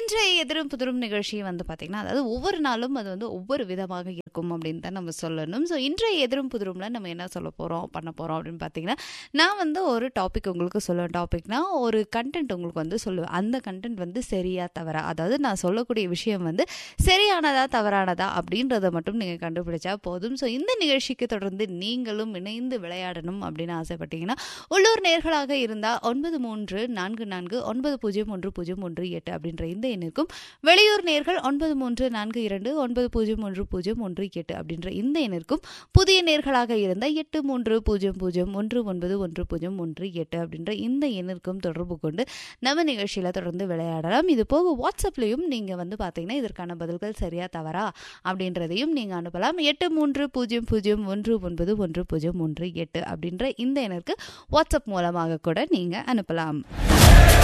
இன்றைய எதிரும் புதிரும் நிகழ்ச்சி வந்து பார்த்தீங்கன்னா அதாவது ஒவ்வொரு நாளும் அது வந்து ஒவ்வொரு விதமாக இருக்கும் அப்படின்னு தான் நம்ம சொல்லணும் ஸோ இன்றைய எதிரும் புதிரும்ல நம்ம என்ன சொல்ல போகிறோம் பண்ண போகிறோம் அப்படின்னு பார்த்தீங்கன்னா நான் வந்து ஒரு டாபிக் உங்களுக்கு சொல்லுவேன் டாபிக்னா ஒரு கண்டென்ட் உங்களுக்கு வந்து சொல்லுவேன் அந்த கண்டென்ட் வந்து சரியா தவறா அதாவது நான் சொல்லக்கூடிய விஷயம் வந்து சரியானதா தவறானதா அப்படின்றத மட்டும் நீங்கள் கண்டுபிடிச்சா போதும் ஸோ இந்த நிகழ்ச்சிக்கு தொடர்ந்து நீங்களும் இணைந்து விளையாடணும் அப்படின்னு ஆசைப்பட்டீங்கன்னா உள்ளூர் நேர்களாக இருந்தால் ஒன்பது மூன்று நான்கு நான்கு ஒன்பது பூஜ்ஜியம் ஒன்று பூஜ்ஜியம் ஒன்று எட்டு அப்படின்ற இந்த எண்ணிற்கும் வெளியூர் நேர்கள் ஒன்பது மூன்று நான்கு இரண்டு ஒன்பது பூஜ்ஜியம் ஒன்று பூஜ்ஜியம் ஒன்று எட்டு அப்படின்ற இந்த எண்ணிற்கும் புதிய நேர்களாக இருந்தால் எட்டு மூன்று பூஜ்ஜியம் பூஜ்ஜியம் ஒன்று ஒன்பது ஒன்று பூஜ்ஜியம் ஒன்று எட்டு அப்படின்ற இந்த எண்ணிற்கும் தொடர்பு கொண்டு நம்ம நிகழ்ச்சியில் தொடர்ந்து விளையாடலாம் இது போக வாட்ஸ்அப்லேயும் நீங்கள் வந்து பார்த்தீங்கன்னா இதற்கான பதில்கள் சரியா தவறா அப்படின்றதையும் நீங்கள் அனுப்பலாம் எட்டு மூன்று பூஜ்ஜியம் பூஜ்ஜியம் ஒன்று ஒன்பது ஒன்று பூஜ்ஜியம் ஒன்று எட்டு அப்படின்ற இந்த எண்ணிற்கு வாட்ஸ்அப் மூலமாக கூட நீங்கள் அனுப்பலாம்